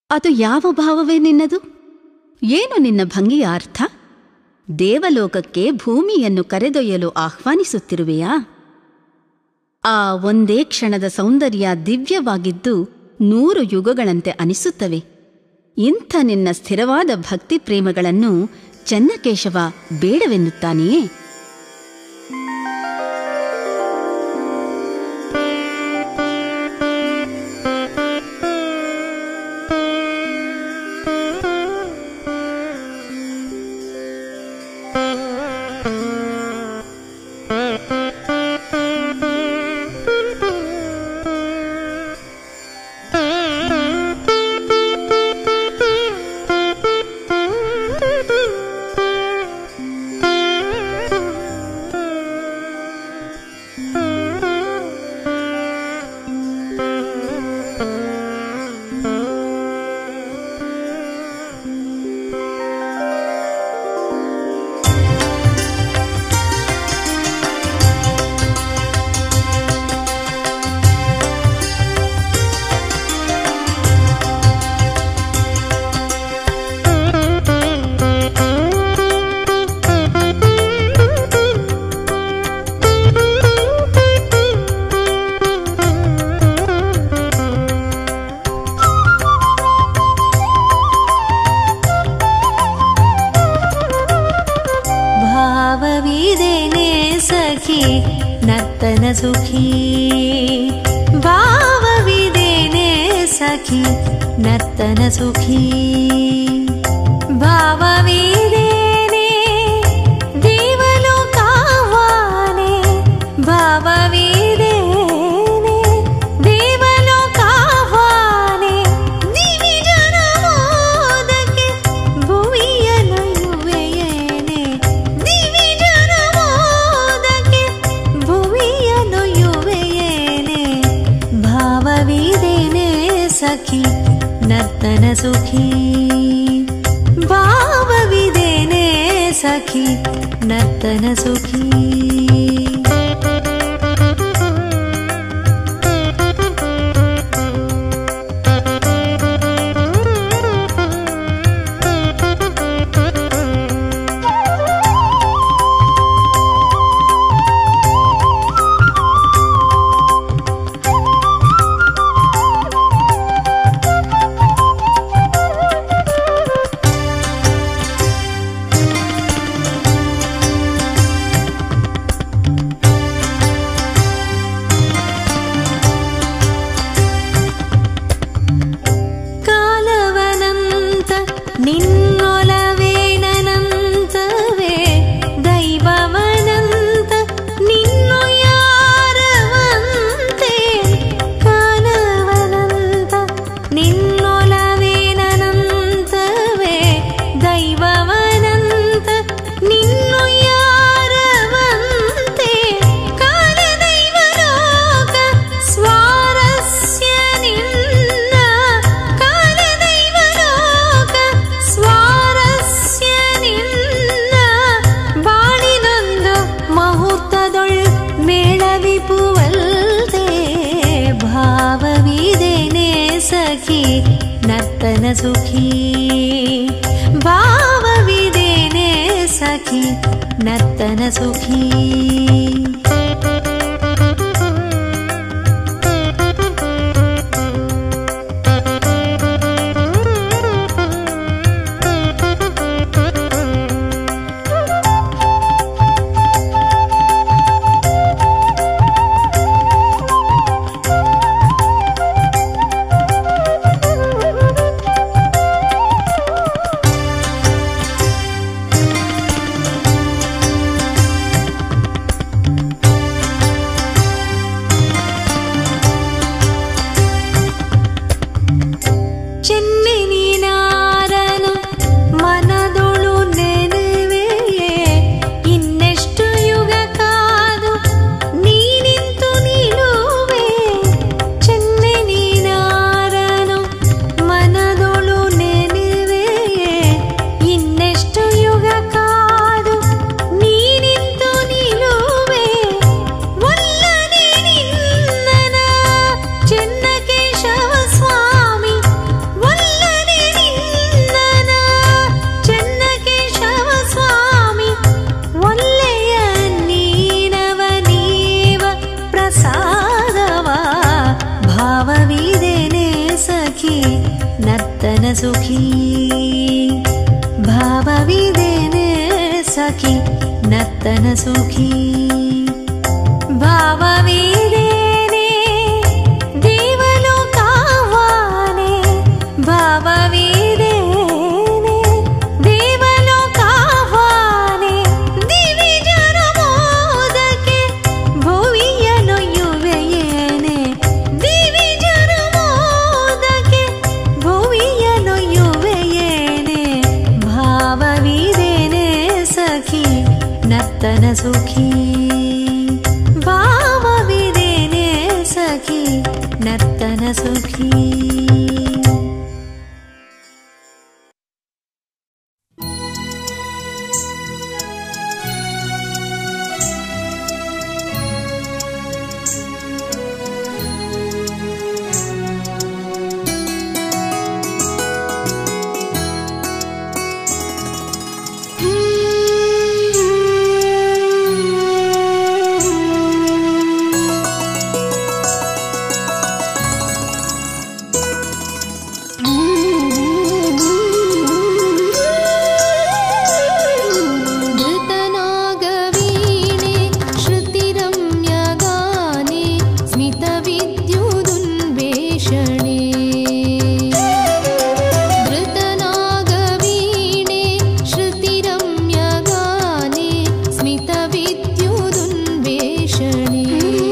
ಅದು ಯಾವ ಭಾವವೇ ನಿನ್ನದು ಏನು ನಿನ್ನ ಭಂಗಿಯ ಅರ್ಥ ದೇವಲೋಕಕ್ಕೆ ಭೂಮಿಯನ್ನು ಕರೆದೊಯ್ಯಲು ಆಹ್ವಾನಿಸುತ್ತಿರುವೆಯಾ ಆ ಒಂದೇ ಕ್ಷಣದ ಸೌಂದರ್ಯ ದಿವ್ಯವಾಗಿದ್ದು ನೂರು ಯುಗಗಳಂತೆ ಅನಿಸುತ್ತವೆ ಇಂಥ ನಿನ್ನ ಸ್ಥಿರವಾದ ಭಕ್ತಿ ಪ್ರೇಮಗಳನ್ನು ಚೆನ್ನಕೇಶವ ಬೇಡವೆನ್ನುತ್ತಾನೆಯೇ ಭಾವವಿದೇನೆ ಸಖಿ ನರ್ತನ ಸುಖಿ ಭಾವವಿದೇನೆ ಸಖಿ ನರ್ತನ ಸುಖಿ ಭಾವವಿದೇನೆ ದೇವಲೋಕಾವಾನೆ ಭಾವವಿದೇನೆ ದೇವಲೋಕಾವಾನೆ ದಿವಿ ಜನಮೋದಕ್ಕೆ ಭುವಿಯನೊಯ್ಯುವೆಯೇನೆ ದಿವಿ ಜನಮೋದಕ್ಕೆ ಭುವಿಯನೊಯ್ಯುವೆಯೇನೆ ಭಾವವಿದೇನೆ ಸಖಿ ನರ್ತನ ಸುಖಿ ಭಾವವಿದೇನೆ ಸಖಿ ನರ್ತನ ಸುಖಿ ಕಾಲವನಂತ ನಿನ್ನೊಲವೇನನಂತವೇ ದೈವವನಂತ ನಿನ್ನು ಯಾರವಂತೆ ಕಾಲವನಂತ ನಿನ್ನೊಲವೇನನಂತವೇ ದೈವವನಂತ ನಿನ್ನು ಯಾರವಂತೆ ಕಾಲದೈವಲೋಕ ಸ್ವಾರಸ್ಯ ನಿನ್ನ ಕಾಲದೈವಲೋಕ ಸ್ವಾರಸ್ಯ ನಿನ್ನ ಬಾಳಿನೊಂದು ಮುಹೂರ್ತದೊಳ್ ಮೇಳವಿಪುವಲ್ದೆ ಭಾವವಿದೇನೆ ಸಖಿ ನರ್ತನ ಸುಖಿ ಭಾವವಿದೇನೆ ಸಖಿ ನರ್ತನ ಸುಖಿ सुखी भावविदेने सखी नर्तन सुखी भावविदेने देवलोकावाने भावविदेने ದೇವಲೋಕಾಹ್ವಾನೆ ದಿವಿಜನ ಮೋದಕ್ಕೆ ಭುವಿಯನೊಯ್ಯುವೆಯೇನೆ ದಿವಿಜನ ಮೋದಕ್ಕೆ ಭುವಿಯನೊಯ್ಯುವೆಯೇನೆ ಭಾವವಿದೇನೆ ಸಖಿ ನರ್ತನ ಸುಖಿ ಭಾವವಿದೇನೆ ಸಖಿ ನರ್ತನ ಸುಖಿ धृतनागवीणे श्रुतिरम्यगाने स्मितविद्युदुन्वेषणे धृतनागवीणे श्रुतिरम्यगाने स्मितविद्युदुन्वेषणे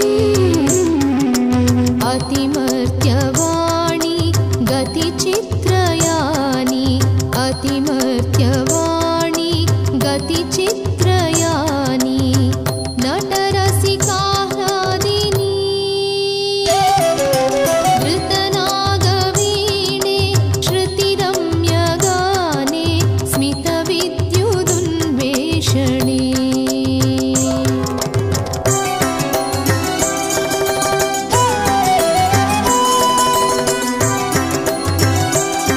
अतिमर्त्यवाणि गतिचित्रयानि अतिमर्त्यवाणि गतिचित्रयानि नटरसिकाह्लादिनी धृतनागवीणे श्रुतिरम्यगाने स्मितविद्युदुन्वेषणे ಿ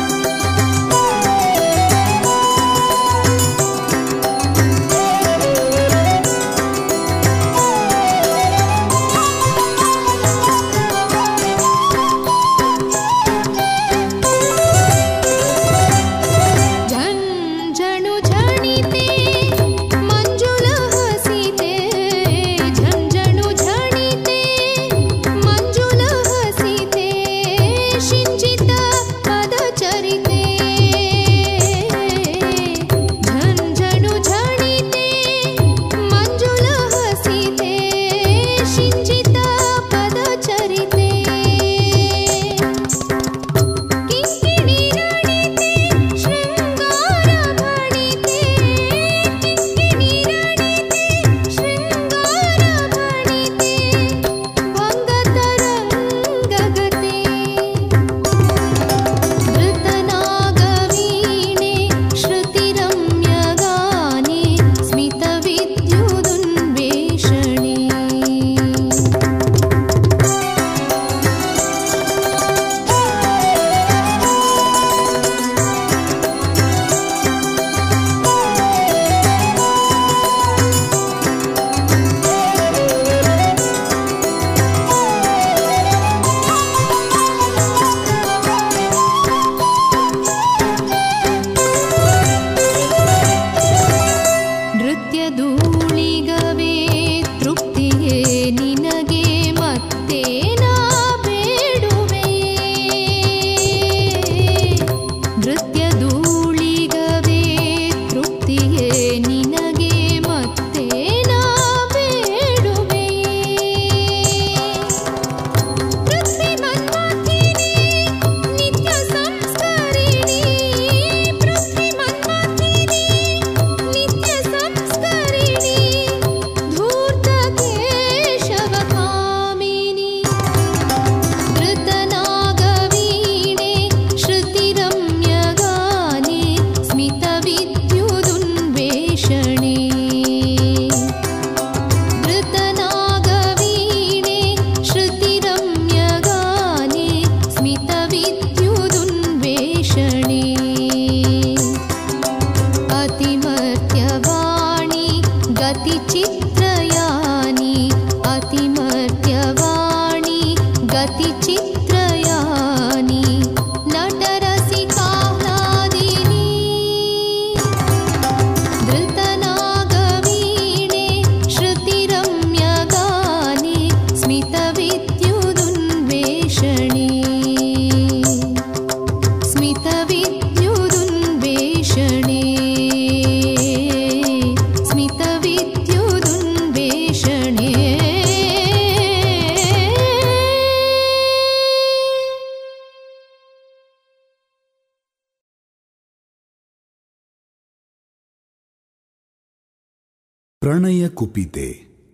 ಪ್ರಣಯ ಕುಪಿತೆ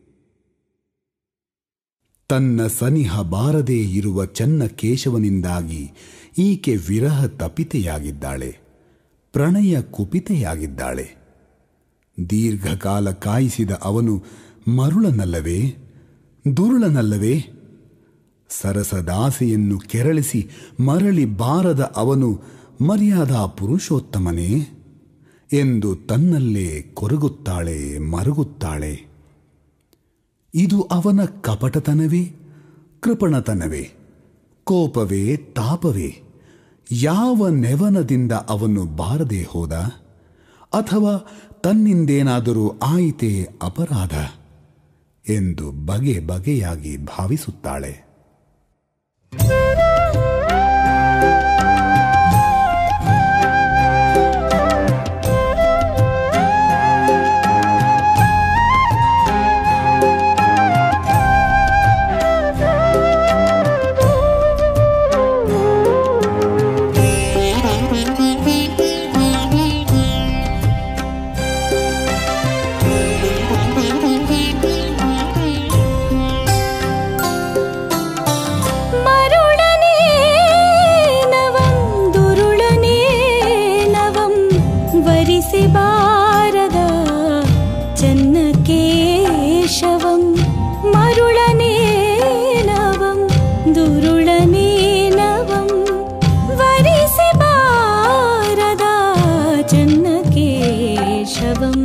ತನ್ನ ಸನಿಹ ಬಾರದೇ ಇರುವ ಚೆನ್ನ ಕೇಶವನಿಂದಾಗಿ ಈಕೆ ವಿರಹ ತಪಿತೆಯಾಗಿದ್ದಾಳೆ ಪ್ರಣಯ ಕುಪಿತೆಯಾಗಿದ್ದಾಳೆ ದೀರ್ಘಕಾಲ ಕಾಯಿಸಿದ ಅವನು ಮರುಳನಲ್ಲವೇ ದುರುಳನಲ್ಲವೇ ಸರಸದಾಸೆಯನ್ನು ಕೆರಳಿಸಿ ಮರಳಿ ಬಾರದ ಅವನು ಮರ್ಯಾದಾ ಪುರುಷೋತ್ತಮನೇ ಎಂದು ತನ್ನಲ್ಲೇ ಕೊರಗುತ್ತಾಳೆ ಮರುಗುತ್ತಾಳೆ ಇದು ಅವನ ಕಪಟತನವೇ ಕೃಪಣತನವೇ ಕೋಪವೇ ತಾಪವೇ ಯಾವ ನೆವನದಿಂದ ಅವನು ಬಾರದೆ ಹೋದ ಅಥವಾ ತನ್ನಿಂದೇನಾದರೂ ಆಯಿತೇ ಅಪರಾಧ ಎಂದು ಬಗೆ ಬಗೆಯಾಗಿ ಭಾವಿಸುತ್ತಾಳೆ ಮರುಳನೇ ನವಂ ದುರುಳನೇ ನವಂ ವರಿಸಿ ಬಾರದ ಚನ್ನ ಕೇಶವಂ ಮರುಳನೇ ನವಂ ದುರುಳನೇ ನವಂ ವರಿಸಿ ಬಾರದ ಚನ್ನ ಕೇಶವಂ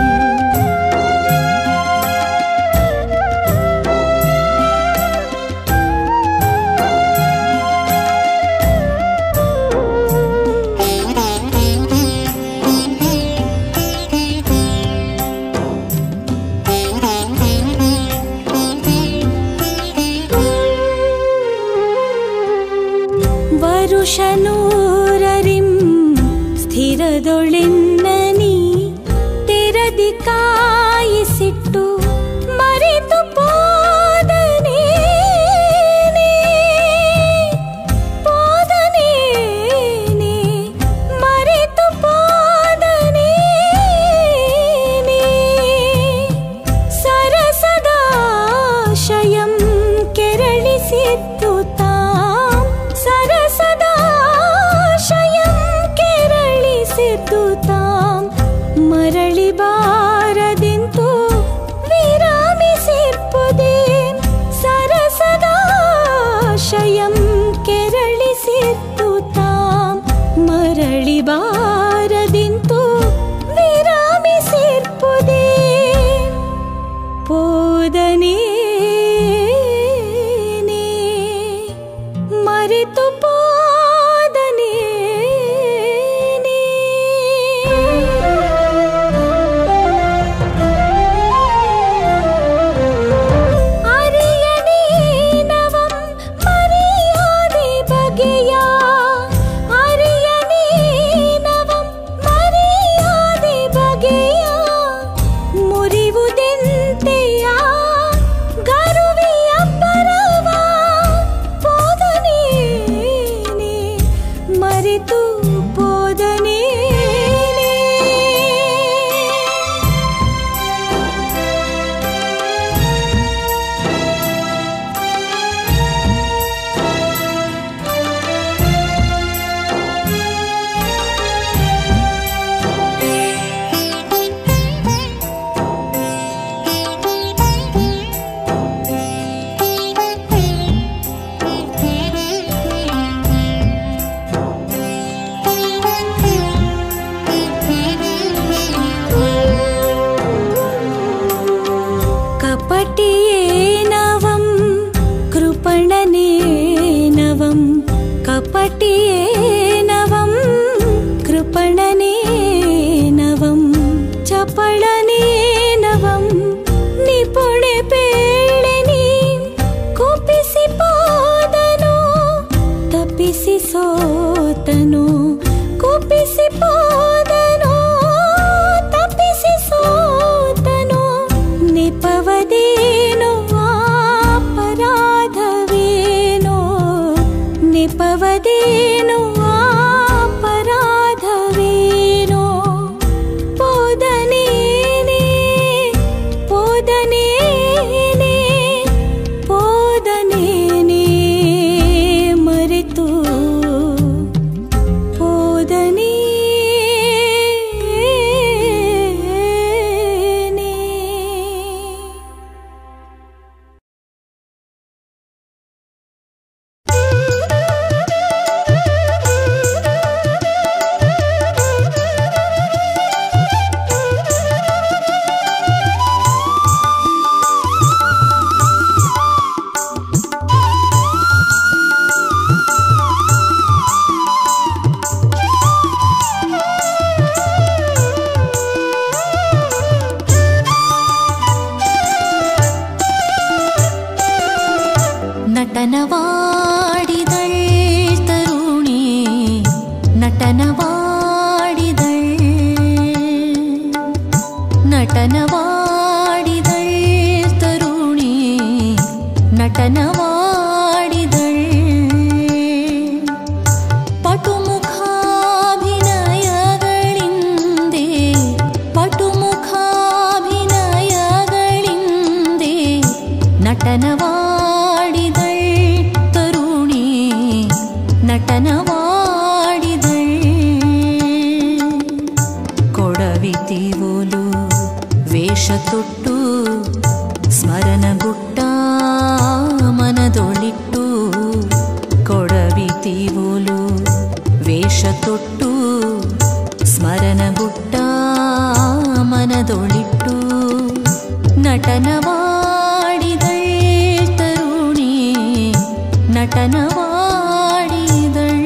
ವರುಷನೂರರಿಂ ಸ್ಥಿರದೊಳೆನ್ನನಿ ತೆರದಿ ಕಾಯಿಸಿಟ್ಟು ಮರೆತು ಪೋದನೇ ಪೋದನೇನೆ ಮರೆತು ಪೋದನೇ ಸರಸದಾಶಯಂ ಕೆರಳಿಸಿತ್ತು ತಾಂ ಸರಸದಾಶಯಂ ಕೆರಳಿಸಿದ್ದು ತಾಂ ಮರಳಿ ಬಾರದೆಂತು ವಿರಾಮಿಸಿರ್ಪುದೇ ಸರಸದಾಶಯಂ ಕೆರಳಿಸಿದ್ದು ತಾಂ ಮರಳಿ ಬಾರದೆಂತು ವಿರಾಮಿಸಿರ್ಪುದೇ ಪೋದನೇ ಮರೆತು ಪೋದನೇ ಅರಿಯನೇ ನವಂ ಮರೆಯಾದೆ ಬಗೆಯ ಅರಿಯನೇ ನವಂ ಮರೆಯಾದೆ ಬಗೆಯ ಮುರಿವುದೆಂತೆಯ ಗರುವಿಯ ಪರವ ಪೋದನೇನೆ ಮರೆತು ಪೋದನೇನೆ ಕಪಟಿಯೇ ನವಂ ಕೃಪಣನೇ ನವಂ ಕಪಟಿಯೇ ನವಂ ಕೃಪಣನೇ ನವಂ ಚಪಳನೇ ನವಂ ನಿಪುಣೆ ಪೇಳೆನಿ ಕುಪಿಸಿ ಪಾದನು ತಪ್ಪಿಸಿ ಸೋತನು ಕುಪಿಸಿ ಪಾದನು ತಪ್ಪಿಸಿ ಸೋತನು ನೆಪವದೇನೋ ಅಪರಾಧವೇನೋ ನೆಪವದೇನೋ ತೊಟ್ಟು ಸ್ಮರಣಗುಟ್ಟ ಮನದೊಳಿಟ್ಟು ಕೊಡವಿತೀವೋಲು ವೇಷ ತೊಟ್ಟು ಸ್ಮರಣಗುಟ್ಟ ಮನದೊಳಿಟ್ಟು ನಟನವಾಡಿದಳ್ ತರುಣಿ ನಟನವಾಡಿದಳ್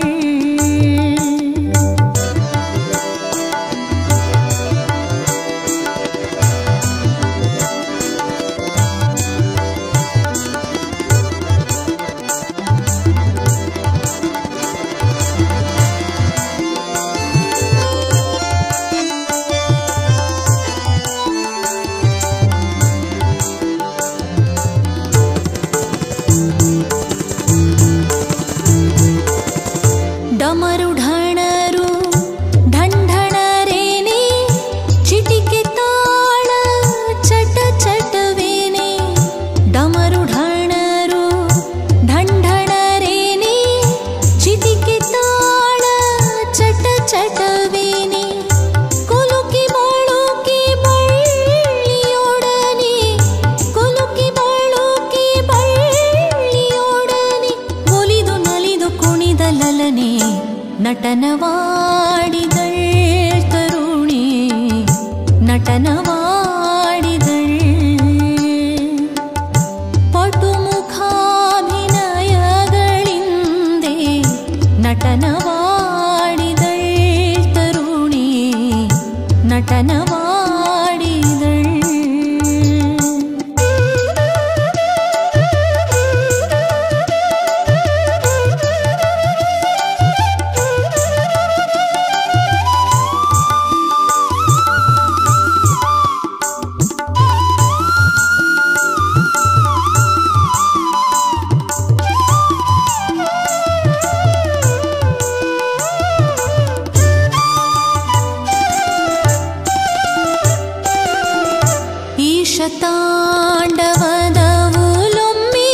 ಡಮರುಢಣರು ಢಂಢಣರೇನೆ ಚಿಟಿಕೆ ತಾಳ ಚಟ ಚಟವೇನೆ ಡಮರುಢಣರು ಢಂಢಣರೇನೆ ಚಿಟಿಕೆ ತಾಳ ಚಟ ಚಟವೇನೆ ಕುಲುಕಿ ಬಳುಕಿ ಬಳ್ಳಿಯೊಡನೆ ಕುಲುಕಿ ಬಳುಕಿ ಬಳ್ಳಿಯೊಡನೆ ಒಲಿದು ನಲಿದು ಕುಣಿದ ಲಲನೆ ನಟನವಾಡಿದಳ್ ತರುಣಿ ನಟನವಾಡಿದಳ್ ಪಟುಮುಖಾಭಿನಯಗಳಿಂದೆ ನಟನವಾಡಿದಳ್ ತರುಣಿ ಈಶತಾಂಡವದವುಲೊಮ್ಮೆ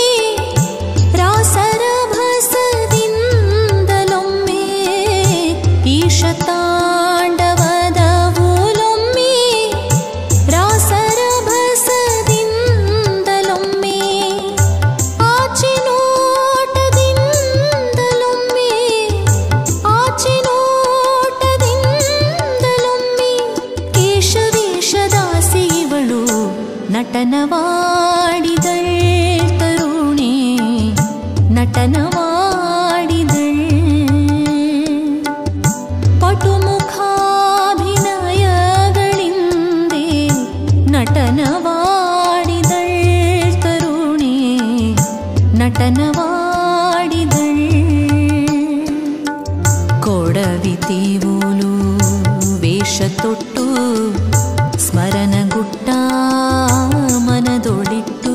ರಾಸರಭಸದಿಂದಲೊಮ್ಮೆ ಈಶತಾಂಡವದವುಲೊಮ್ಮೆ ರಾಸರಭಸದಿಂದಲೊಮ್ಮೆ ಆಚಿನೋಟದಿಂದಲೊಮ್ಮೆ ಆಚಿನೋಟದಿಂದಲೊಮ್ಮೆ ಕೇಶವೇಷದಾಸಿ ಇವಳು ನಟನವಾಡಿದಳ್ ತರುಣಿ ನಟನವಾಡಿದಳ್ ಪಟುಮುಖಾಭಿನಯಗಳಿಂದೆ ನಟನವಾಡಿದಳ್ ತರುಣಿ ನಟನವಾಡಿದಳ್ ಕೊಡವಿತೀವೋಲು ವೇಷ ತೊಟ್ಟು ಸ್ಮರಣಗುಟ್ಟ ಮನದೊಳಿಟ್ಟು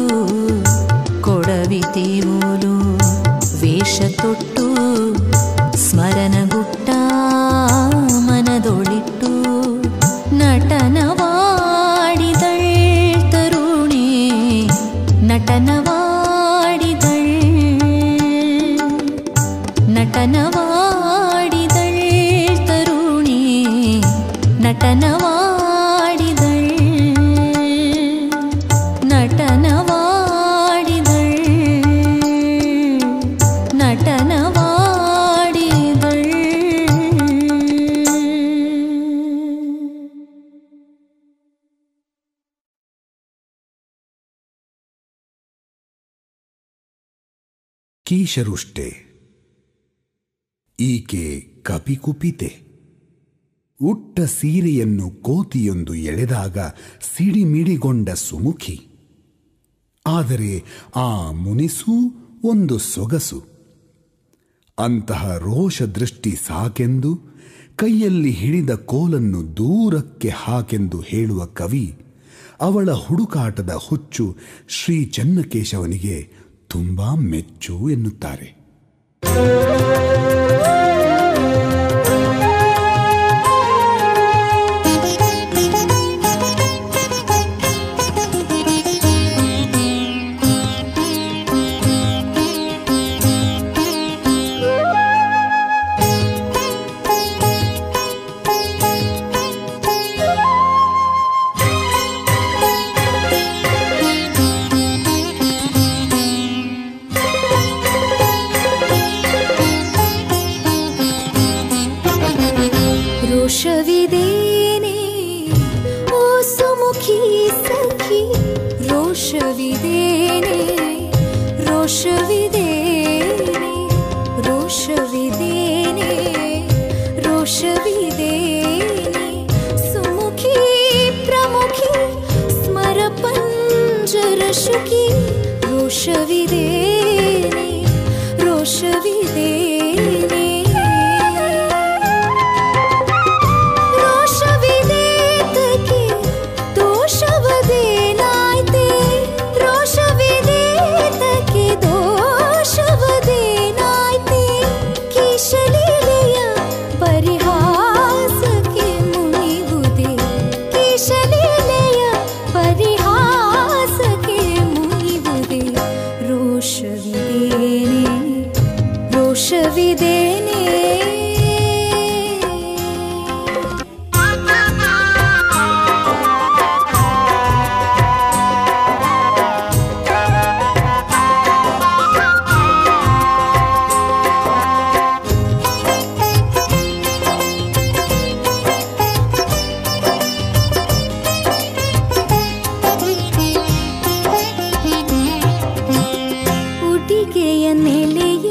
ಕೊಡವಿತೀವೋಲು ವೇಷ ತೊಟ್ಟು ಸ್ಮರಣಗುಟ್ಟ ಮನದೊಳಿಟ್ಟು ನಟನವಾಡಿದಳ್ ತರುಣಿ ನಟನವಾಡಿದಳ್ ನಟನವಾಡಿದಳ್ ತರುಣಿ ನಟನವಾಡಿದಳ್ ನಟನವಾಡಿದಳ್ ನಟನವಾಡಿದಳ್ ಕೀಶರುಷ್ಟೆ ಈಕೆ ಕಪಿಕುಪಿತೆ ಉಟ್ಟ ಸೀರೆಯನ್ನು ಕೋತಿಯೊಂದು ಎಳೆದಾಗ ಸಿಡಿಮಿಡಿಗೊಂಡ ಸುಮುಖಿ ಆದರೆ ಆ ಮುನಿಸೂ ಒಂದು ಸೊಗಸು ಅಂತಹ ರೋಷ ದೃಷ್ಟಿ ಸಾಕೆಂದು ಕೈಯಲ್ಲಿ ಹಿಡಿದ ಕೋಲನ್ನು ದೂರಕ್ಕೆ ಹಾಕೆಂದು ಹೇಳುವ ಕವಿ ಅವಳ ಹುಡುಕಾಟದ ಹುಚ್ಚು ಶ್ರೀ ಚೆನ್ನಕೇಶವನಿಗೆ ತುಂಬಾ ಮೆಚ್ಚು ಎನ್ನುತ್ತಾರೆ ರೋಷವಿದೇನೆ ಓ ಸುಮುಖಿ ಸಖಿ ರೋಷವಿದೇನೆ ರೋಷವಿದೇನೆ ರೋಷವಿದೇನೆ ರೋಷವಿದೇನೆ ಸುಮುಖಿ ಪ್ರಮುಖಿ ಸ್ಮರ ಪಂಜರಶುಕಿ ರೋಷವಿದೇನೆ ರೋಷವಿದೇನೆ ರೋಷವಿದೇತಕ್ಕೆ ದೋಷವದೇನಾಯ್ತೆ ರೋಷವಿದೇತಕ್ಕೆ ದೋಷವದೇನಾಯ್ತೆ ಕೀಶಲೀಲೆಯ ಪರಿಹಾಸಕ್ಕೆ ಮುನಿಗುದೆ ಕೀಶಲೀಲೆಯ ಪರಿಹಾಸಕ್ಕೆ ಮುನಿಗುದೆ ರೋಷವಿದೇನೆ ರೋಷವಿದೇನೆ ಉಡಿಗೆಯ ನೆಲೆಯೇ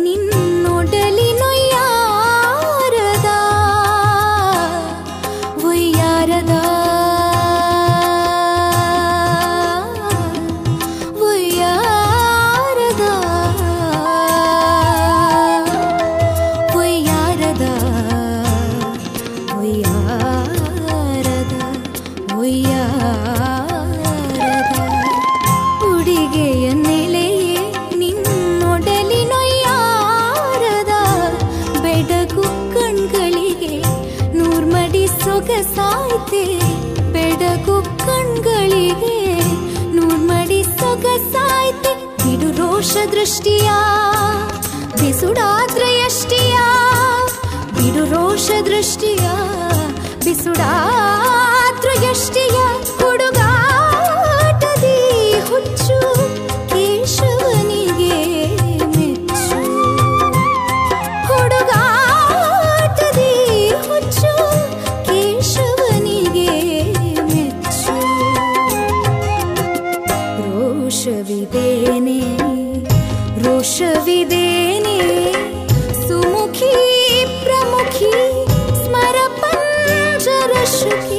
ನಿನ್ನೊಡಲಿನೊಯ್ಯಾರದ ಒಯ್ಯಾರದ ಒಯ್ಯಾರದ ಒಯ್ಯಾರದ ಒಯ್ಯಾರದ ಒಯ್ಯಾರದ ಉಡಿಗೆಯ ನೆಲೆಯೇ ನಿನ್ನೊಡಲಿನೊಯ್ಯಾರದ ಬೆಡಗು ಕಣ್ಗಳಿಗೆ ನೂರ್ಮಡಿ ಸೊಗಸಾಯ್ತೆ ಬೆಡಗು ಕಣ್ಗಳಿಗೆ ನೂರ್ಮಡಿ ಸೊಗಸಾಯ್ತೆ ಬಿಡು ರೋಷ ದೃಷ್ಟಿಯ ಬಿಸುಡಾದ್ರಯಷ್ಟಿಯ ಬಿಡು ರೋಷ ದೃಷ್ಟಿಯ ಬಿಸುಡಾದ್ರಯಷ್ಟಿಯ ಹುಡುಗಾಟದಿ ಹುಚ್ಚು ಕೇಶವನಿಗೆ ಮೆಚ್ಚು ಹುಡುಗಾಟದಿ ಹುಚ್ಚು ಕೇಶವನಿಗೆ ಮೆಚ್ಚು ರೋಷವಿದೇನೆ ರೋಷವಿದೇನೆ ಸುಮುಖಿ ಪ್ರಮುಖಿ ಸ್ಮರ ಪಂಜರಶುಕಿ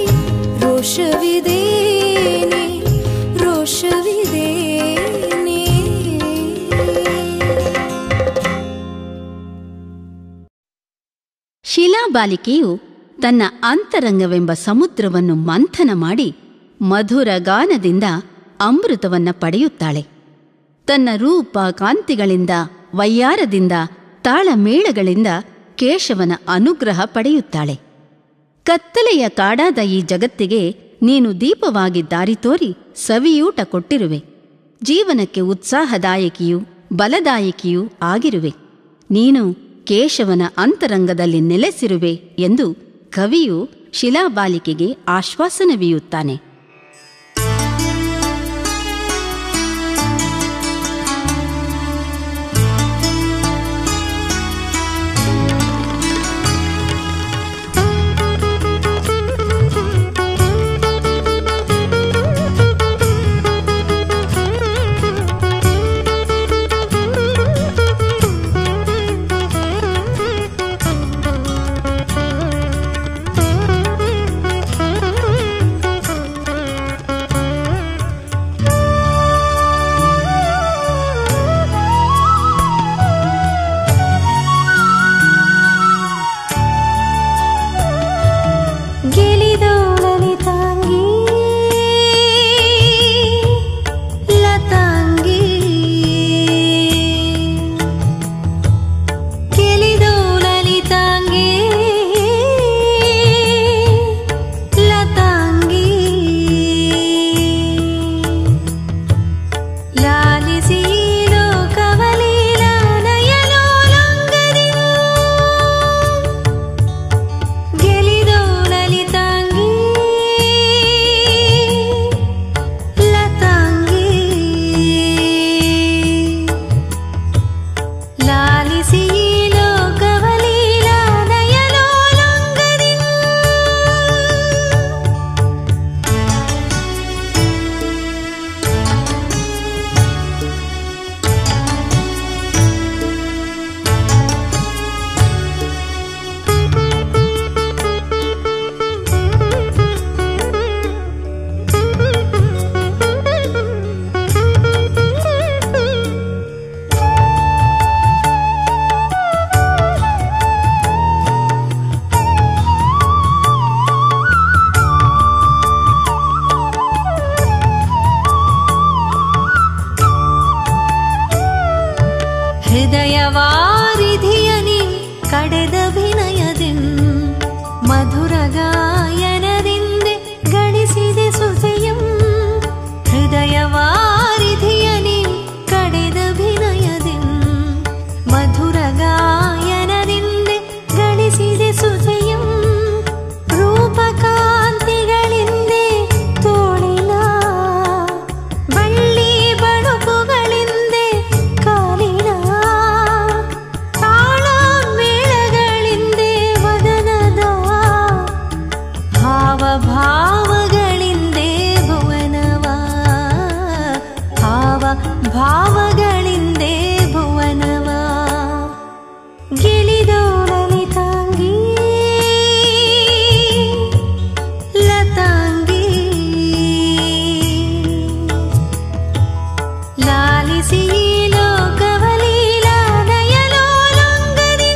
ರೋಷವಿದೇನೆ ರೋಷವಿದೇನೆ ಶಿಲಾಬಾಲಿಕೆಯು ತನ್ನ ಅಂತರಂಗವೆಂಬ ಸಮುದ್ರವನ್ನು ಮಂಥನ ಮಾಡಿ ಮಧುರ ಗಾನದಿಂದ ಅಮೃತವನ್ನ ಪಡೆಯುತ್ತಾಳೆ ತನ್ನ ರೂಪ ಕಾಂತಿಗಳಿಂದ ವಯ್ಯಾರದಿಂದ ತಾಳಮೇಳಗಳಿಂದ ಕೇಶವನ ಅನುಗ್ರಹ ಪಡೆಯುತ್ತಾಳೆ ಕತ್ತಲೆಯ ಕಾಡಾದ ಈ ಜಗತ್ತಿಗೆ ನೀನು ದೀಪವಾಗಿ ದಾರಿ ತೋರಿ ಸವಿಯೂಟ ಕೊಟ್ಟಿರುವೆ ಜೀವನಕ್ಕೆ ಉತ್ಸಾಹದಾಯಕಿಯೂ ಬಲದಾಯಕಿಯೂ ಆಗಿರುವೆ ನೀನು ಕೇಶವನ ಅಂತರಂಗದಲ್ಲಿ ನೆಲೆಸಿರುವೆ ಎಂದು ಕವಿಯು ಶಿಲಾಬಾಲಿಕೆಗೆ ಆಶ್ವಾಸನವೀಯುತ್ತಾನೆ ಮೆರೆಸಿದೆ ಸುಜೆಯಂ ರೂಪಕಾಂತಿಗಳಿಂದೆ ತೋಳಿನ ಬಳ್ಳಿ ಬಳುಕುಗಳಿಂದೆ ಕಾಲಿನ ತಾಳ ಮೇಳಗಳಿಂದೆ ವದನದ ಭಾವ ಭಾವಗಳಿಂದೆ ಭುವನವ ಭಾವ ಭಾವಗಳಿಂದೆ ಭುವನವ ಗೆಳಿದೋ ಲಲಿತಾಂಗಿ ಲತಾಂಗಿ ಲಾಲಿಸಿ ಲೋಕವಲೀಲ ನಯನೋಲಂಗದಿ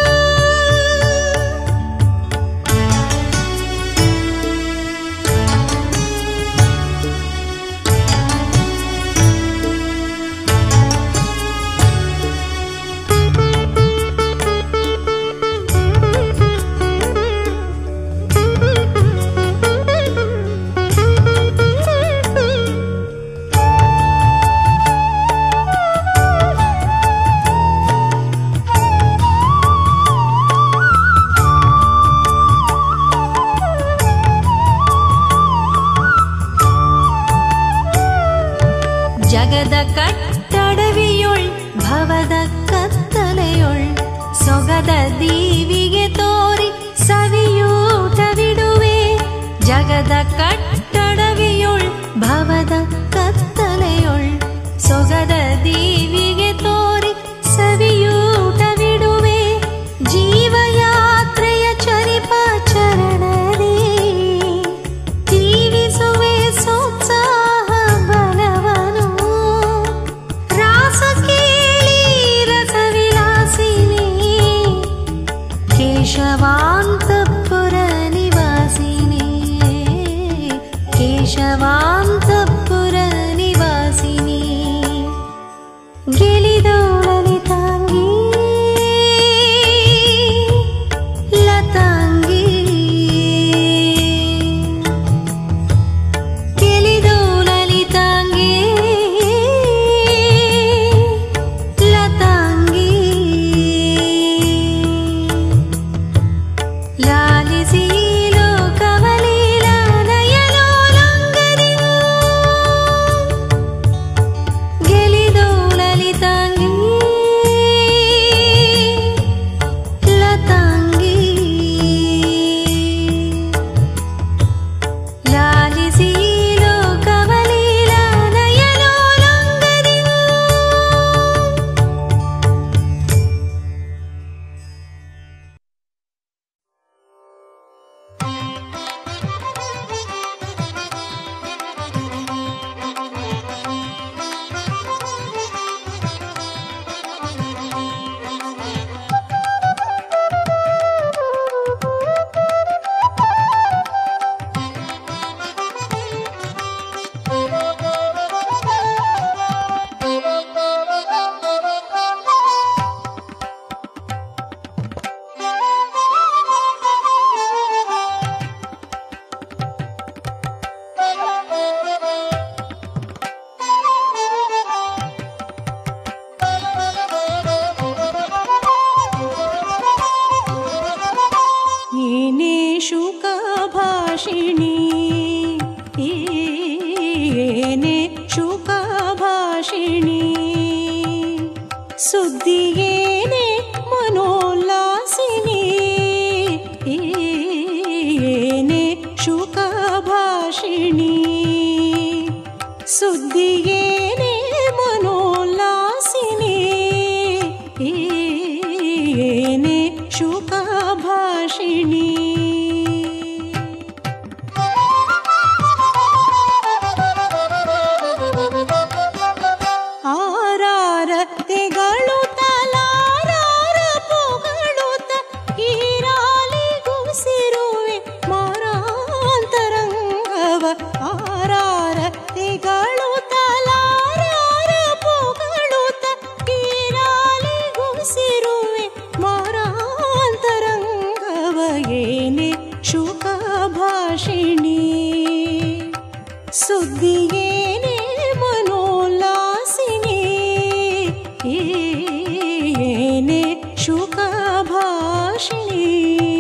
ಜಗದ ಕಟ್ಟಡವಿಯೊಳ್ ಭವದ ಕತ್ತಲೆಯೊಳ್ ಸೊಗದ ದೀವಿಗೆ ತೋರಿ ಸವಿಯೂಟವಿಡುವೆ ಜಗದ ಕಟ್ಟಡವಿಯೊಳ್ ಭವದ ಕತ್ತಲೆಯೊಳ್ ಸೊಗದ ದೀವಿಗೆ ತೋರಿ ಸವಿಯೂಟವಿಡುವೆ ಜೀವಯಾತ್ರೆಯ ಚರಿಪ ಚರಣದಿ ಜೀವಿಸುವೆ ಸೋತ್ಸಾಹ ಬಲವನು ರಾಸ ಕೇಳಿ ರಸವಿಲಾಸಿನಿ ಕೇಶವಾಂತಪುರ ನಿವಾಸಿನಿ ಕೇಶವಾಂತಪುರ ನಿವಾಸಿನಿ ಗೆಳಿದೋ ಲಲಿತಾಂಗಿ ಲತಾಂಗಿ ಗೆಳಿದೋ ಲಲಿತಾಂಗಿ ಲತಾಂಗಿ ಲಾಲಿಸಿ ಲೋಕವಲೀಲ ನಯನೋಲಂಗದಿ ಗೆಳಿದೋ ಲಲಿತಾಂಗಿ ಲತಾಂಗಿ ಲಾಲಿಸಿ ಲೋಕವಲೀಲ ನಯನೋಲಂಗದಿ ಏನೇ ಶುಕ ಭಾಷಿಣಿ ಏನೇ ಶುಕ ಭಾಷಿಣಿ ಸುದ್ದಿಯೇನೆ ಮನೋಲ್ಲಾಸಿನಿ ಏನೇ ಶುಕ ಭಾಷಿಣಿ ಸುದ್ದಿಯೇನೆ ಮನೋಲ್ಲಾಸಿನಿ ಏನೇ ಶುಕ ಭಾಷಿಣಿ ಆರಾರ ತೆಗಳು ತಲಾರಾರ ಪೊಗಳುತ್ತ ಈರಾಲಿಗುಸಿರುವೆ ಮಾರಾಂತರಂಗವ ಆರಾರ ತೆಗಳು ತಲಾರಾರ ಪೊಗಳುತ್ತ ಈರಾಲಿಗುಸಿರುವೆ ಮಾರಾಂತರಂಗವ ಏನೇ ಶುಕ ಭಾಷಿಣಿ ಸುದ್ದಿಯೇನೆ ಮನೋಲ್ಲಾಸಿನಿ ಏನೇ ಶುಕ ಭಾಷಿಣಿ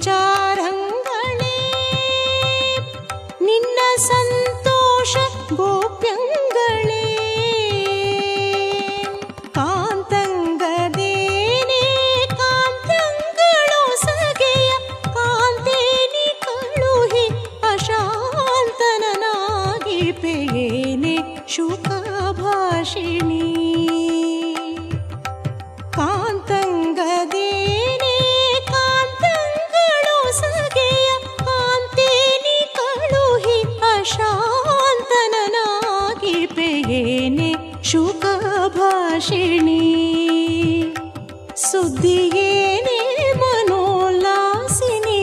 ವಿಚಾರಂಗಳೇ ನಿನ್ನ ಸಂತೋಷ ಗೋಪ್ಯಂಗಳೇ ಕಾಂತಂಗದೇನೆ ಕಾಂತಂಗಳು ಸಗೆಯ ಕಾಂತೇನಿ ಕಳುಹಿ ಅಶಾಂತನನಾಗಿ ಪೇಯೇನೆ ಶುಕ ಭಾಷಿಣಿ ಕಾಂತಂಗದೇನೆ ಕಾಂತಂಗಳು ಸಗೆಯ ಕಾಂತೇನಿ ಕಳುಹಿ ಅಶಾಂತನನಾಗಿ ಪೇಯೇನೆ ಶುಕ ಭಾಷಿಣಿ ಸುದ್ದಿಯೇನೆ ಮನೋಲ್ಲಾಸಿನಿ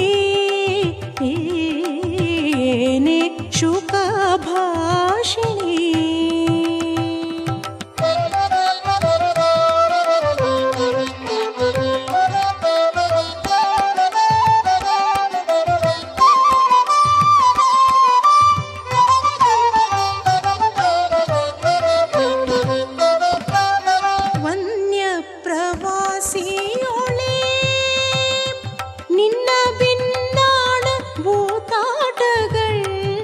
ಏನೆ ಶುಕ ಭಾಷಿಣಿ ವನ್ಯ ಪ್ರವಾಸಿಯೊಳೆ ನಿನ್ನ ಭಿನ್ನಾಣ ಭೂತಾಟಗಳ್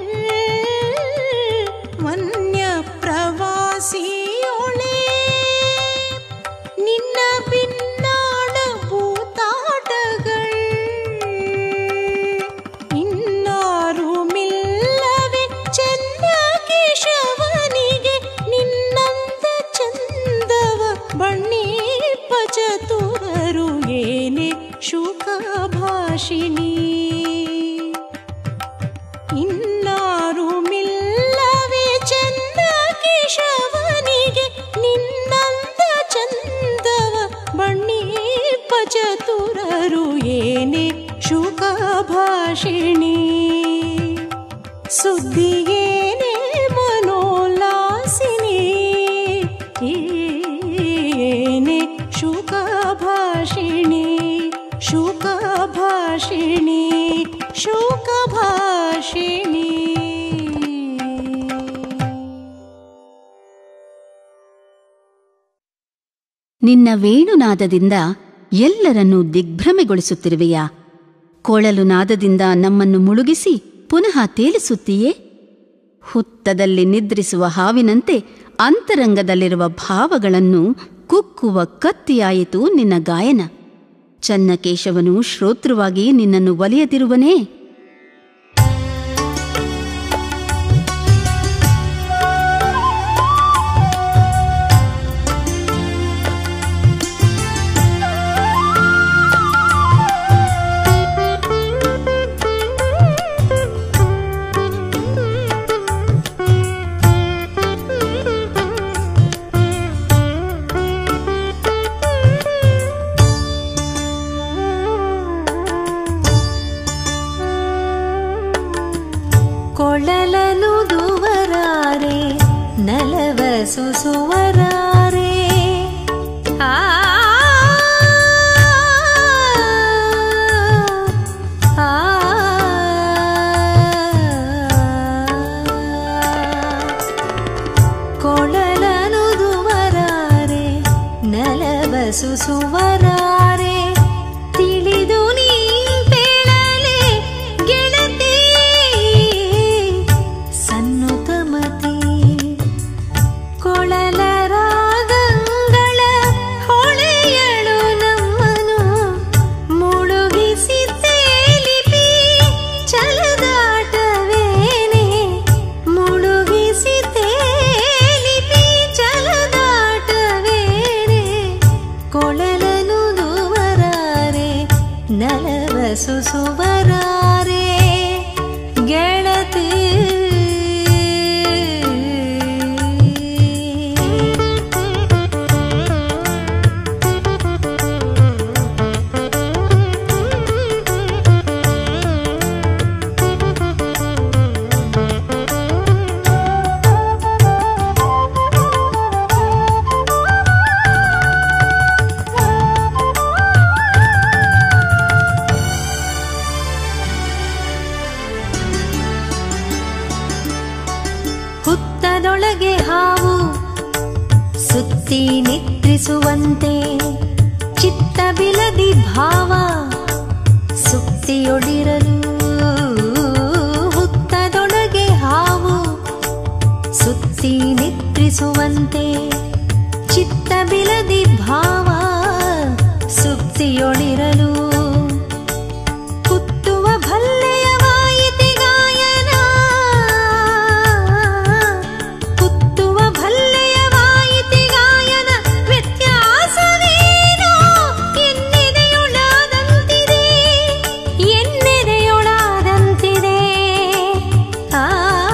ವನ್ಯ ಪ್ರವಾಸಿಯೊಳೆ ನಿನ್ನ ಭಿನ್ನಾಣ ಭೂತಾಟಗಳ್ ಇನ್ನಾರು ಮಿಲ್ಲವೆ ಚಂದ ಕೇಶವನಿಗೆ ನಿನ್ನಂದ ಚಂದವ ಬಣ್ಣೀಪ ಚತುರರು ಏನೆ ಶುಕ ಭಾಷಿಣಿ ಇನ್ನಾರು ಮಿಲ್ಲವೆ ಚಂದ ಕೇಶವನಿಗೆ ನಿನ್ನಂದ ಚಂದವ ಬಣ್ಣೀಪ ಚತುರರು ಏನೆ ಶುಕ ಭಾಷಿಣಿ ಸುದ್ದಿಯೇನೆ ಮನೋಲ್ಲಾಸಿನಿ ಏನೆ ಶುಕ ಭಾಷಿಣಿ ಶುಕ ಭಾಷಿಣಿ ಶುಕ ಭಾಷಿಣಿ ನಿನ್ನ ವೇಣುನಾದದಿಂದ ಎಲ್ಲರನ್ನೂ ದಿಗ್ಭ್ರಮೆಗೊಳಿಸುತ್ತಿರುವೆಯಾ ಕೊಳಲು ನಾದದಿಂದ ನಮ್ಮನ್ನು ಮುಳುಗಿಸಿ ಪುನಃ ತೇಲಿಸುತ್ತೀಯೇ ಹುತ್ತದಲ್ಲಿ ನಿದ್ರಿಸುವ ಹಾವಿನಂತೆ ಅಂತರಂಗದಲ್ಲಿರುವ ಭಾವಗಳನ್ನು ಕುಕ್ಕುವ ಕತ್ತಿಯಾಯಿತು ನಿನ್ನ ಗಾಯನ ಚನ್ನಕೇಶವನು ಶ್ರೋತೃವಾಗಿ ನಿನ್ನನ್ನು ಒಲಿಯದಿರುವನೇ ಕೊಳಲನು ದುವರಾರೆ ನಲವ ಸುಸುವರಾರೆ ಆ ಆ ಕೊಳಲನು ದುವರಾರೆ ನಲವ ಸುಸುವರಾರೆ ತಿಳಿದು ನೀ ಬೆಳಲೆ ಗೆಳತಿ ಸನ್ನುತಮತಿ ಕೊಳಲ ರಾಗಗಳ ಹೊಳೆಯಳು ನಮ್ಮನು ಮುಳುಗಿಸಿ ತೇಲಿಪಿ ಚಲದಾಟವೇನೆ ಮುಳುಗಿಸಿ ತೇಲಿಪಿ ಚಲದಾಟವೇನೆ ಕೊಳಲನು ದುವರಾರೆ ನಲವ ಸುಸುವರಾರೆ ಗೆಳತಿ ಹುತ್ತದೊಳಗೆ ಹಾವು ಸುತ್ತಿ ನಿದ್ರಿಸುವಂತೆ ಚಿತ್ತ ಬಿಲದಿ ಭಾವ ಸುತ್ತಿ ಸುತ್ತಿಯೊಡಿರಲು ಹುತ್ತದೊಳಗೆ ಹಾವು ಸುತ್ತಿ ನಿದ್ರಿಸುವಂತೆ ಚಿತ್ತ ಬಿಲದಿ ಭಾವ ಸುಪ್ತಿಯೊಳಿರಲು ಕುತ್ತುವ ಭಲ್ಲೆಯ ವಾಯಿತಿ ಗಾಯನ ಕುತ್ತುವ ಭಲ್ಲೆಯ ವಾಯಿತಿ ಗಾಯನ ವ್ಯತ್ಯಾಸವೇನೋ ಎನ್ನೆದೆಯೊಳಾದಂತಿದೆ ಎನ್ನೆದೆಯೊಳಾದಂತಿದೆ ಆ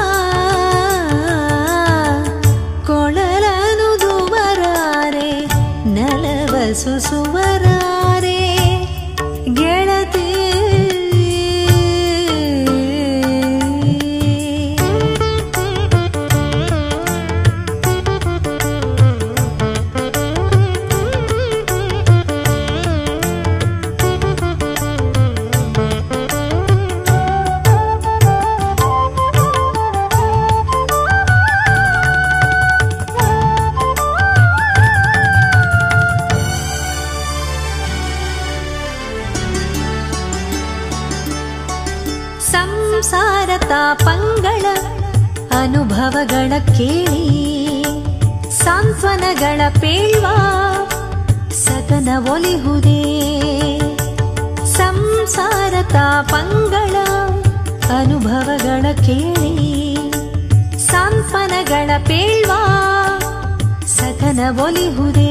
ಕೊಳಲನು ದುವರಾರೆ ನಲವ ಸುಸುವರಾರೆ ಗೆಳತಿ ಸಂಸಾರ ತಾಪಂಗಳ ಅನುಭವಗಳ ಕೇಳಿ ಸಾಂತ್ವನಗಳ ಪೇಳ್ವ ಸದನ ಒಲಿಹುದೇ ಸಂಸಾರ ತಾಪಂಗಳ ಅನುಭವಗಳ ಕೇಳಿ ಸಾಂತ್ವನಗಳ ಪೇಳ್ವ ಸದನ ಒಲಿಹುದೇ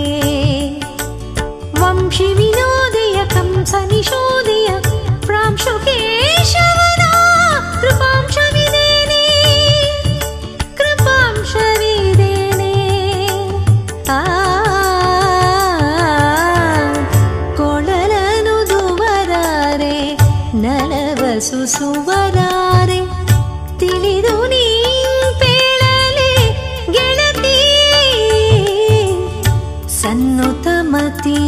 ವಂಶಿ ವಿನೋದಯ ಕಂಸ ನಿಶೋದಯ ಪ್ರಾಂಶು ಕೇಶವನ ಕೃಪಾಂಶವಿದೇನೆ ಕೃಪಾಂಶವಿದೇನೆ ಆ ಕೊಳಲನು ದುವರಾರೆ ನಲವ ಸುಸುವರಾರೆ ತಿಳಿದು ನೀ ಪೇಳಲೆ ಗೆಳತಿ ಸನ್ನುತಮತಿ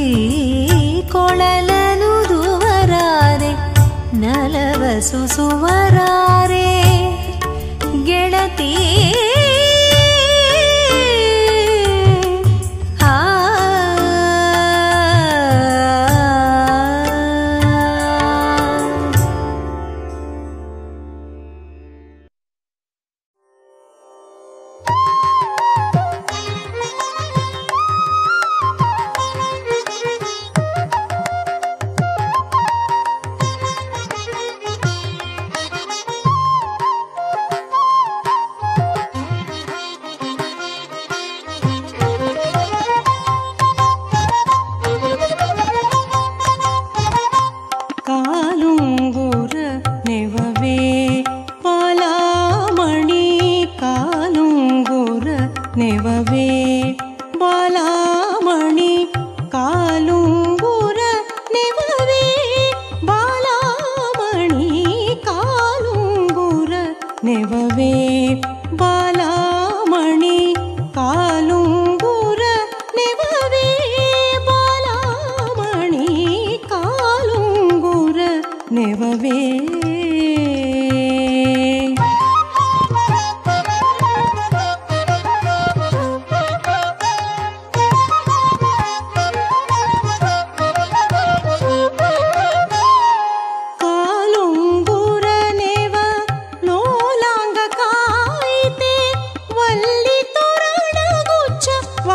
ಕೊಳಲನು ದುವರಾರೆ ನಲವ ಸುಸುವರಾರೆ ಗೆಳತಿ ಆ ಕಾಲುಂಗುರ ನೆವವೇ ಬಾಲಾಮಣಿ ಕಾಲುಂಗುರ ನೆವವೇ ಬಾಲಾಮಣಿ ಕಾಲುಂಗುರ ನೆವವೇ ಬಾಲಾಮಣಿ ಕಾಲುಂಗುರ ನೆವವೇ ಬಾಲಾಮಣಿ ಕಾಲುಂಗುರ ನೆವವೇ ಬಾಲಾಮಣಿ ಕಾಲುಂಗುರ ನೆವವೇ ಕಾಲುಂಗುರ ನೆವ ಲೋಲಾಂಗ ಕಾಯಿತೆ ವಲ್ಲಿ ತೋರಣಗುಚ್ಛ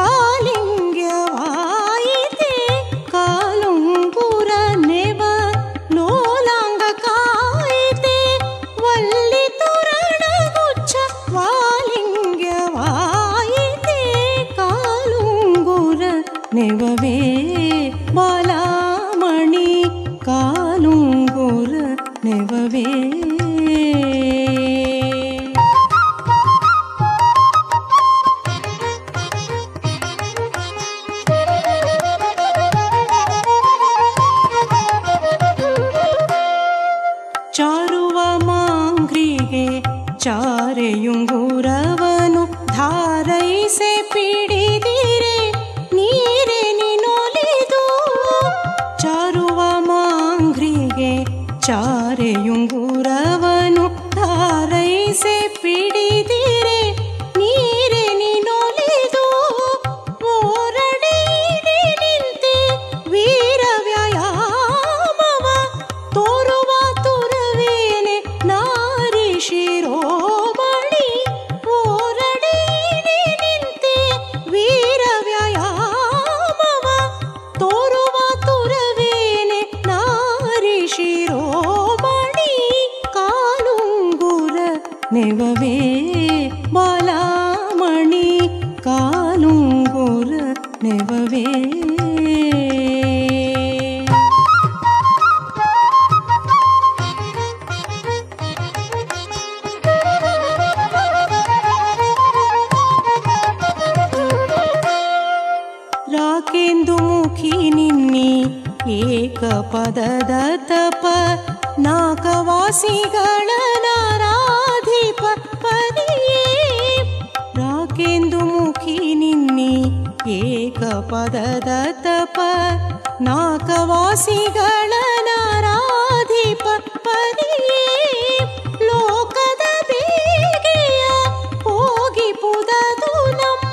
ವಾಲಿಂಗ್ಯವಾಯಿತೆ ಕಾಲುಂಗುರ ನೆವ ಲೋಲಾಂಗ ಕಾಯಿತೆ ವಲ್ಲಿ ತೋರಣಗುಚ್ಛ ವಾಲಿಂಗ್ಯವಾಯಿತೆ ಕಾಲುಂಗುರ ನೆವವೇ ಬಾಲಾಮಣಿ ಕಾಲುಂಗುರ ನೆವವೇ ಚಾರುವ ಮಾಂಗ್ರಿಗೆ ಚಾರೆಯುಂಗುರವನು ಧಾರೈಸೆ ಪಿಡಿದಿರೆ ನೀರೆ ನಿನೊಲಿದು ಚಾರುವ ಮಾಂಗ್ರಿಗೆ ಚಾರೆಯುಂಗುರವನು ಧಾರೈಸೆ ಪಿಡಿದಿರೆ ನೀರೆ ನಿನೊಲಿದು ಓರಡೆಯಿದೆ ನಿಂತೆ ವೀರ ವ್ಯಾಯಾಮವ ತೋರುವ ಶಿರೋಮಣಿ ಕಾಲುಂಗುರ ನೆವವೇ ಬಾಲಾಮಣಿ ಕಾಲುಂಗುರ ನೆವವೇ ರಾಕೆಂದು ಮುಖಿ ನಿನ್ನಿ ಏಕ ಪದದ ತಪ ನಾಕವಾಸಿಗಳ ನಾರಾಧಿಪ ಪದಿಯೇ ರಾಕೆಂದು ಮುಖಿ ನಿನ್ನಿ ಏಕ ಪದದ ತಪ ನಾಕವಾಸಿಗಳ ನಾರಾಧಿಪ ಪದಿಯೇ ಲೋಕದ ಬೇಗೆಯ ಹೋಗಿ ಪುದದು ನಮ್ಮ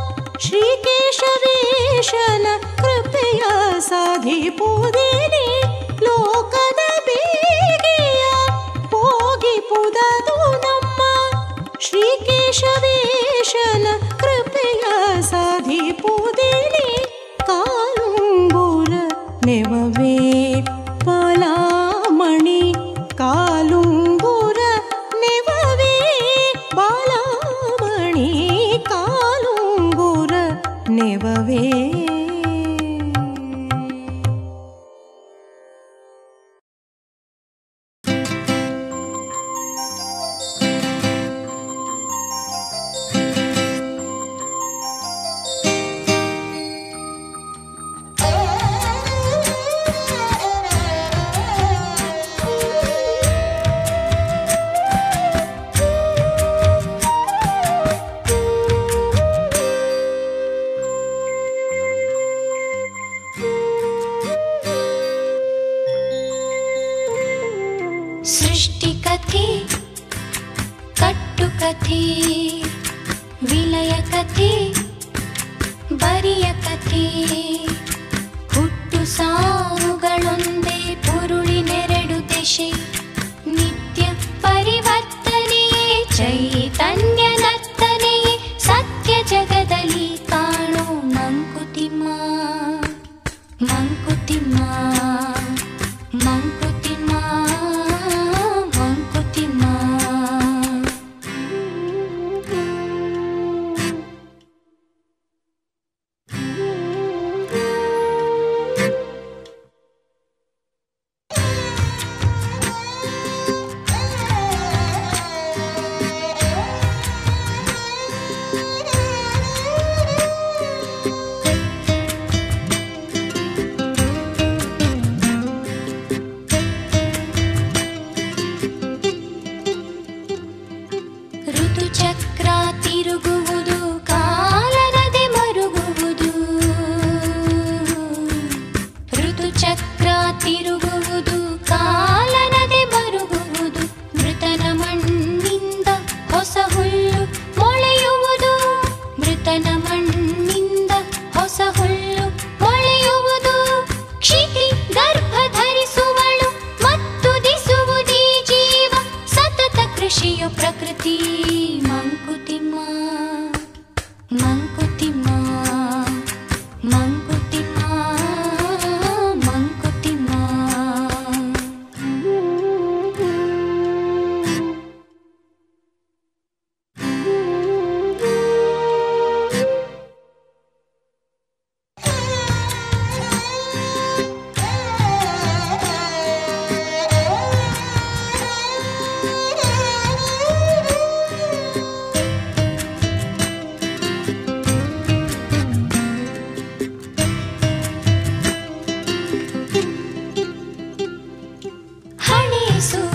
ಶ್ರೀಕೇಶವೇಶನ ಕೃಪೆಯ ಸಾಧಿಪುದೇನೆ ಲೋಕದ ಬೇಗೆಯ ಹೋಗಿ ಪುದದು ನಮ್ಮ ಶ್ರೀಕೇಶವೇಶನ ಕೃಪೆಯ ಸಾಧಿಪುದೇನೆ ಕಾಲುಂಗುರ ನೆವವೇ ಬಾಲಾಮಣಿ ಕಾಲುಂಗುರ ನೆವವೇ ಬಾಲಾಮಣಿ ಕಾಲುಂಗುರ ನೆವವೇ ಸೃಷ್ಟಿಕಥೆ ಕಟ್ಟುಕಥೆ ವಿಲಯ ಕಥೆ ಬರಿಯ ಕಥೆ ಹುಟ್ಟು ಸಾವುಗಳೊಂದೇ ಪುರುಳಿನೆರಡು ದೆಶೆ ನಿತ್ಯ ಪರಿವರ್ತನೆಯೇ ಚೈತನ್ಯ ನರ್ತನೆಯೇ ಸತ್ಯ ಜಗದಲ್ಲಿ ಕಾಣೋ ಮಂಕುತಿಮ್ಮ ಮಂಕುತಿಮ್ಮ ಮಂಕುತಿಮ್ಮ ಮಂಕುತಿಮ್ಮ ಋತುಚಕ್ರ ತಿರುಗುವುದು ಕಾಲರದೆ ಮರುಗುವುದು ಋತುಚಕ್ರ ತಿರುಗುವುದು ಕಾಲನದೆ ಮರುಗುವುದು ಮೃತನ ಮಣ್ಣಿಂದ ಹೊಸ ಹುಲ್ಲು ಮೊಳೆಯುವುದು ಮೃತನ ಮಣ್ಣಿಂದ ಹೊಸ ಹುಲ್ಲು ಮೊಳೆಯುವುದು ಕ್ಷಿತಿ ಗರ್ಭ ಧರಿಸುವಳು ಮತ್ತು ದಿಸುವುದೀ ಜೀವ ಸತತ ಕೃಷಿಯು ಪ್ರಕೃತಿ ಮಂಕುತಿಮ್ಮ ಮಂಕುತಿಮ್ಮ ಮಂಕುತಿಮ್ಮ ಮಂಕುತಿಮ್ಮ ಹಣೆ ಸೂ